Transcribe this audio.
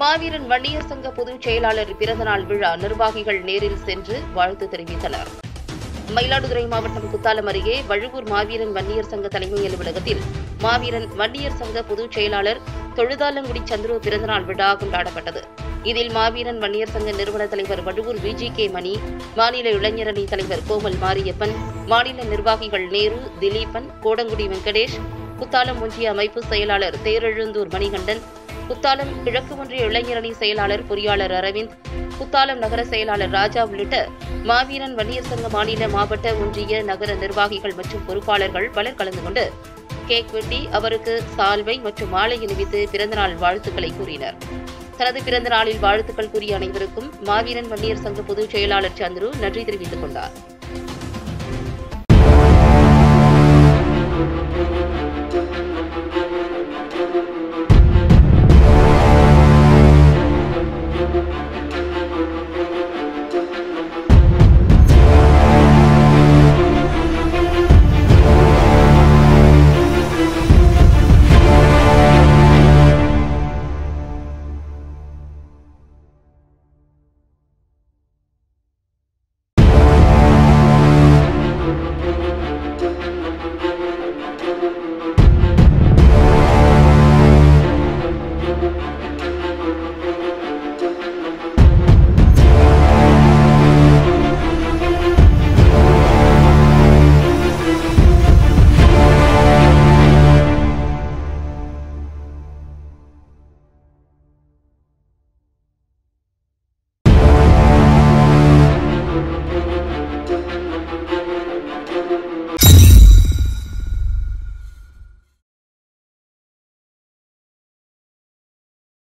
மாவீரன் வன்னியர் சங்க பொதுச் செயலாளர் பிறந்தநாள் விழா நிர்வாகிகள் நேரில் சென்று வாழ்த்து தெரிவித்தனர் மயிலாடுதுறை மாவட்டம் குத்தாலம் அருகே வழுவூர் மாவீரன் வன்னியர் சங்க தலைமை அலுவலகத்தில் மாவீரன் வன்னியர் சங்க பொதுச் செயலாளர் தொழுதாலங்குடி சந்துரு பிறந்தநாள் விழா கொண்டாடப்பட்டது இதில் மாவீரன் வன்னியர் சங்க நிறுவன தலைவர் வழுவூர் விஜி கே மணி மாநில இளைஞரணி தலைவர் கோமல் மாரியப்பன் மாநில நிர்வாகிகள் நேரு திலீபன் கோடங்குடி வெங்கடேஷ் குத்தாலம் ஒன்றிய அமைப்பு செயலாளர் தேரெழுந்தூர் மணிகண்டன் குத்தாலம் கிழக்கு ஒன்றிய இளைஞரணி செயலாளர் பொறியாளர் அரவிந்த் குத்தாலம் நகர செயலாளர் ராஜா உள்ளிட்ட மாவீரன் வன்னியர் சங்க மாநில மாவட்ட ஒன்றிய நகர நிர்வாகிகள் மற்றும் பொறுப்பாளர்கள் பலர் கலந்து கொண்டு கேக் வெட்டி அவருக்கு சால்வை மற்றும் மாலை அணிவித்து பிறந்தநாள் வாழ்த்துக்களை கூறினர் தனது பிறந்த நாளில் வாழ்த்துக்கள் கூறிய அனைவருக்கும் மாவீரன் வன்னியர் சங்க பொதுச் செயலாளர் சந்துரு நன்றி தெரிவித்துக் கொண்டார்